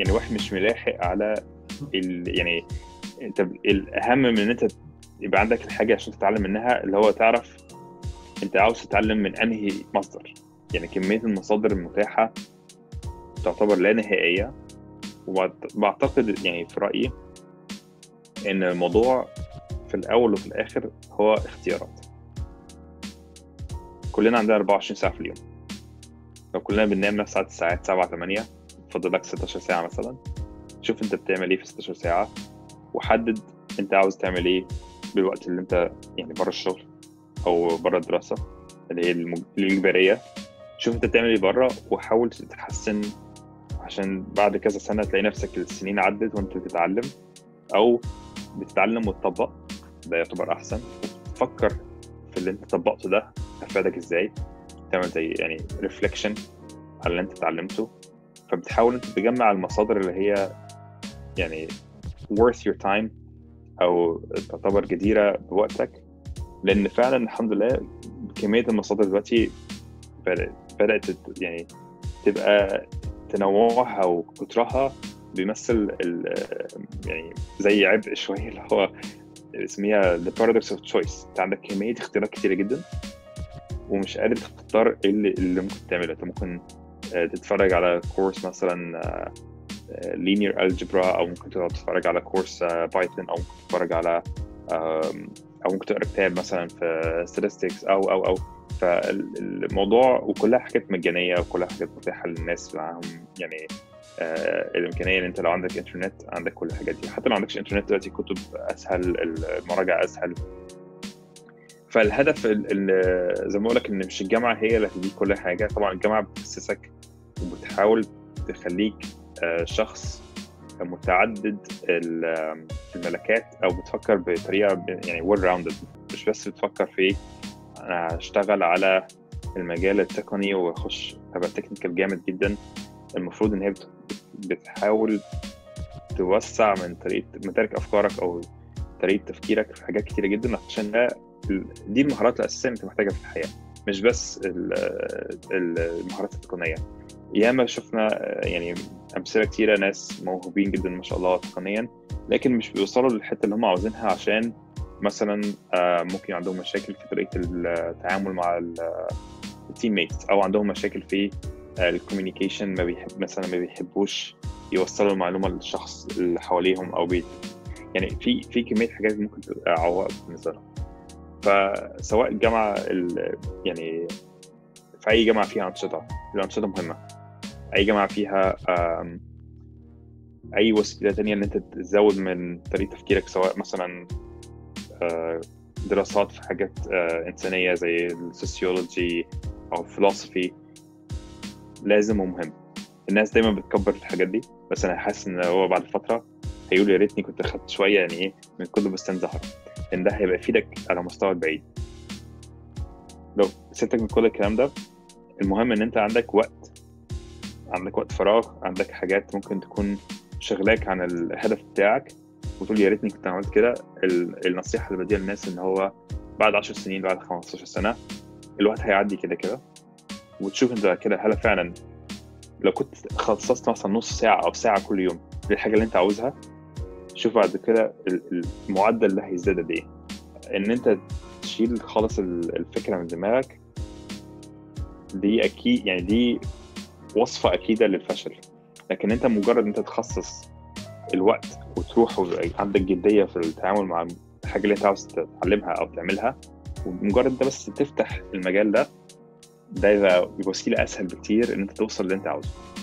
يعني واحد مش ملاحق على ال يعني انت الاهم من ان انت يبقى عندك الحاجه عشان تتعلم منها اللي هو تعرف انت عاوز تتعلم من انهي مصدر يعني كميه المصادر المتاحه تعتبر لا نهائيه وبعتقد يعني في رايي ان الموضوع في الاول وفي الاخر هو اختيارات كلنا عندنا 24 ساعه في اليوم لو كلنا بننام نفس عدد الساعات 7 8 فاضل لك 16 ساعه مثلا شوف انت بتعمل ايه في 16 ساعه وحدد انت عاوز تعمل ايه بالوقت اللي انت يعني بره الشغل او بره الدراسه اللي هي المج... الاجباريه شوف انت بتعمل ايه بره وحاول تتحسن عشان بعد كذا سنه تلاقي نفسك السنين عدت وانت بتتعلم او بتتعلم وتطبق ده يعتبر احسن فكر في اللي انت طبقته ده افادك ازاي تعمل زي يعني ريفليكشن على اللي انت اتعلمته فبتحاول انت تجمع المصادر اللي هي يعني worth your time او تعتبر جديره بوقتك لان فعلا الحمد لله كميه المصادر دلوقتي بدات يعني تبقى تنوعها وكترها بيمثل يعني زي عبء شويه اللي هو اسميها the paradox of choice انت عندك كميه اختيارات كتيره جدا ومش قادر تختار ايه اللي, اللي ممكن تعمله انت ممكن تتفرج على كورس مثلا linear algebra او ممكن تتفرج على كورس بايثون او ممكن تتفرج على او ممكن تقرا كتاب مثلا في statistics او او او فالموضوع وكلها حاجات مجانيه وكلها حاجات متاحه للناس معاهم يعني آه الامكانيه ان انت لو عندك انترنت عندك كل الحاجات دي حتى لو عندكش انترنت دلوقتي كتب اسهل المراجعه اسهل فالهدف زي ما بقول لك ان مش الجامعه هي اللي هتديك كل حاجه طبعا الجامعه بتاسسك وبتحاول تخليك آه شخص متعدد الملكات او بتفكر بطريقه يعني ويل راوندد مش بس بتفكر في انا هشتغل على المجال التقني واخش ابقى تكنيكال جامد جدا المفروض ان هي بتحاول توسع من طريقه مدارك افكارك او طريقه تفكيرك في حاجات كتيره جدا عشان ده دي المهارات الاساسيه اللي انت محتاجها في الحياه مش بس المهارات التقنيه ياما شفنا يعني امثله كتيره ناس موهوبين جدا ما شاء الله تقنيا لكن مش بيوصلوا للحته اللي هم عاوزينها عشان مثلا ممكن عندهم مشاكل في طريقه التعامل مع التيم ميتس او عندهم مشاكل في الكوميونيكيشن ما بيحب مثلا ما بيحبوش يوصلوا المعلومه للشخص اللي حواليهم او بي يعني في في كميه حاجات ممكن تبقى عوائق بالنسبه لهم فسواء الجامعه يعني في اي جامعه فيها انشطه الانشطه مهمه اي جامعه فيها اي وسيله تانية ان انت تزود من طريقه تفكيرك سواء مثلا دراسات في حاجات انسانيه زي السوسيولوجي او فلسفي لازم ومهم الناس دايما بتكبر الحاجات دي بس انا حاسس ان هو بعد فتره هيقول يا ريتني كنت اخدت شويه يعني ايه من كل بستان زهر لان ده هيبقى يفيدك على مستوى بعيد لو سبتك من كل الكلام ده المهم ان انت عندك وقت عندك وقت فراغ عندك حاجات ممكن تكون شغلاك عن الهدف بتاعك وتقول يا ريتني كنت عملت كده النصيحه اللي بديها للناس ان هو بعد 10 سنين بعد 15 سنه الوقت هيعدي كده كده وتشوف انت كده هل فعلا لو كنت خصصت مثلا نص ساعه او ساعه كل يوم للحاجه اللي انت عاوزها شوف بعد كده المعدل اللي هيزداد قد ايه ان انت تشيل خالص الفكره من دماغك دي اكيد يعني دي وصفه اكيده للفشل لكن انت مجرد انت تخصص الوقت وتروح وعندك جديه في التعامل مع الحاجه اللي انت عاوز تتعلمها او تعملها ومجرد انت بس تفتح المجال ده ده يبقى وسيله اسهل بكتير ان انت توصل اللي انت عاوزه